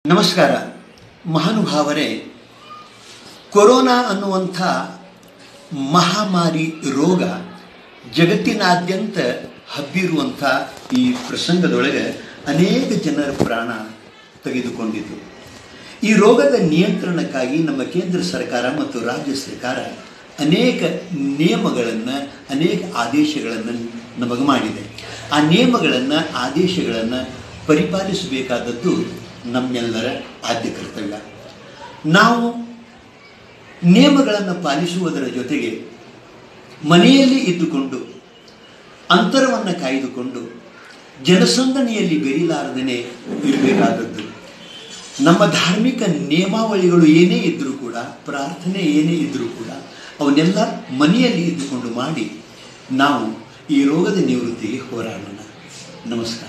ನಮಸ್ಕಾರ ಮಹಾನುಭಾವರೇ ಕೊರೋನಾ ಅನ್ನುವಂಥ ಮಹಾಮಾರಿ ರೋಗ ಜಗತ್ತಿನಾದ್ಯಂತ ಹಬ್ಬಿರುವಂಥ ಈ ಪ್ರಸಂಗದೊಳಗೆ ಅನೇಕ ಜನರ ಪ್ರಾಣ ತೆಗೆದುಕೊಂಡಿತು ಈ ರೋಗದ ನಿಯಂತ್ರಣಕ್ಕಾಗಿ ನಮ್ಮ ಕೇಂದ್ರ ಸರ್ಕಾರ ಮತ್ತು ರಾಜ್ಯ ಸರ್ಕಾರ ಅನೇಕ ನಿಯಮಗಳನ್ನು ಅನೇಕ ಆದೇಶಗಳನ್ನು ನಮಗೆ ಮಾಡಿದೆ ಆ ನಿಯಮಗಳನ್ನು ಆದೇಶಗಳನ್ನು ಪರಿಪಾಲಿಸಬೇಕಾದದ್ದು ನಮ್ಮೆಲ್ಲರ ಆದ್ಯ ಕರ್ತವ್ಯ ನಾವು ನಿಯಮಗಳನ್ನು ಪಾಲಿಸುವುದರ ಜೊತೆಗೆ ಮನೆಯಲ್ಲಿ ಇದ್ದುಕೊಂಡು ಅಂತರವನ್ನು ಕಾಯ್ದುಕೊಂಡು ಜನಸಂದಣಿಯಲ್ಲಿ ಬೆರೀಲಾರದೇ ಇರಬೇಕಾದದ್ದು ನಮ್ಮ ಧಾರ್ಮಿಕ ನಿಯಮಾವಳಿಗಳು ಏನೇ ಇದ್ದರೂ ಕೂಡ ಪ್ರಾರ್ಥನೆ ಏನೇ ಇದ್ದರೂ ಕೂಡ ಅವನ್ನೆಲ್ಲ ಮನೆಯಲ್ಲಿ ಇದ್ದುಕೊಂಡು ಮಾಡಿ ನಾವು ಈ ರೋಗದ ನಿವೃತ್ತಿಗೆ ಹೋರಾಡೋಣ ನಮಸ್ಕಾರ